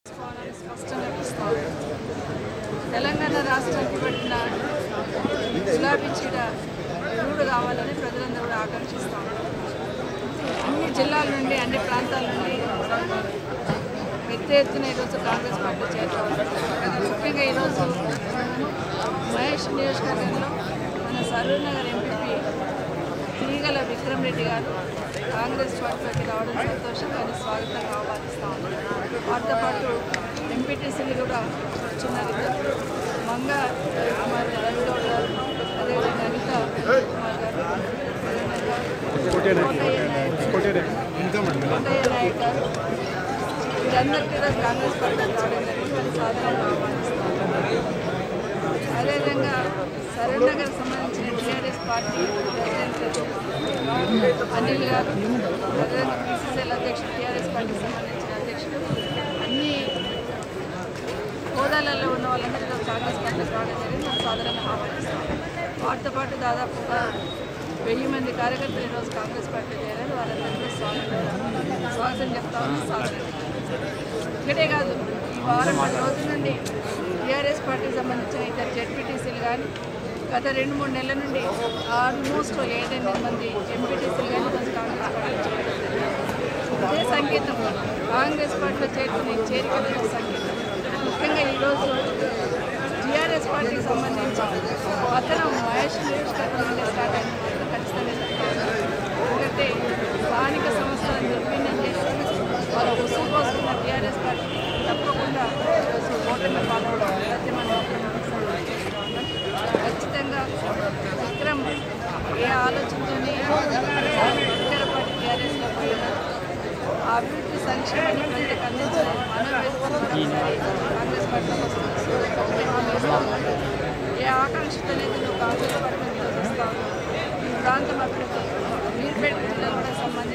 తీసుకోవాలని స్పష్టంగా ఇస్తాం తెలంగాణ రాష్ట్రానికి పట్టిన గులాబీ చీడ మూడు కావాలని ప్రజలందరూ కూడా ఆకాంక్షిస్తాం అన్ని జిల్లాల నుండి అన్ని ప్రాంతాల నుండి పెద్ద ఎత్తున ఈరోజు కాంగ్రెస్ పార్టీ చేరుతాం ముఖ్యంగా ఈరోజు మహేష్ నియోజకవర్గంలో మన సరూర్ నగర్ ఎంపీ తీగల విక్రమ్ రెడ్డి గారు కాంగ్రెస్ పార్టీలోకి రావడం సంతోషం కానీ స్వాగతంగా ఆహ్వానిస్తాం వారితో పాటు ఎంపీటీసీలు కూడా వచ్చినారు ఇద్దరు. మంగ కుమార్ రవిగౌడ్ గారు అదేవిధంగా అనిత కుమార్ గారు అదేవిధంగా కోటయ్య నాయక్ కోటయ్య నాయక్ గారు వీరందరికీ కూడా కాంగ్రెస్ పార్టీకి రావడం జరిగింది వారి సాధారణంగా ఆహ్వానిస్తాం అదేవిధంగా సరణ్ నగర్ సంబంధించిన టీఆర్ఎస్ పార్టీ ప్రెసిడెంట్ అనిల్ గారు అదేవిధంగా బీసీసీఎల్ అధ్యక్షుడు టీఆర్ఎస్ పార్టీకి సంబంధించిన అధ్యక్షుడు అన్ని హోదాలలో ఉన్న వాళ్ళందరికీ కాంగ్రెస్ పార్టీకి రావడం జరిగింది మనం సాధారణంగా ఆహ్వానిస్తాం వాటితో పాటు దాదాపు ఒక వెయ్యి మంది కార్యకర్తలు ఈరోజు కాంగ్రెస్ పార్టీ చేరారు వాళ్ళందరికీ స్వాగతం స్వాగతం చెప్తామని స్వాగతం ఇక్కడే కాదు ఈ వారం పది రోజుల నుండి టీఆర్ఎస్ పార్టీకి సంబంధించిన ఇద్దరు జెడ్పీటీసీలు కానీ గత రెండు మూడు నెలల నుండి ఆల్మోస్ట్ ఏడెనిమిది మంది ఎంపీటీసీలు కానీ ఈరోజు కాంగ్రెస్ పార్టీ చేయడం జరిగింది. ఇదే సంకేతం కాంగ్రెస్ పార్టీలో చేరుకునే చేరికల సంకేతం ముఖ్యంగా ఈరోజు టీఆర్ఎస్ పార్టీకి సంబంధించి పతనం మహేష్ నియోజకవర్గం నుండి స్టార్ట్ అయిన మాత్రం ఖచ్చితంగా చెప్తాను ఎందుకంటే స్థానిక సంస్థలను దుర్వినియోగం చేసి వాళ్ళ ఉసుగు పోసుకున్న టీఆర్ఎస్ పార్టీ తప్పకుండా ఈరోజు ఓటమి పాల్గొనడం సత్యమని ఖచ్చితంగా విక్రమ్ ఏ ఆలోచనతో ఇతర పార్టీ టీఆర్ఎస్లో పోయినా ఆ అభివృద్ధి సంక్షేమాన్ని ప్రజలకు అందించాలని మనం కాంగ్రెస్ పార్టీలో వస్తుంది ఏ ఆకాంక్షతో నువ్వు కాంగ్రెస్ పార్టీలో వస్తావు ఈ ప్రాంతం అభివృద్ధి మీర్పేట జిల్లాలో కూడా సంబంధించి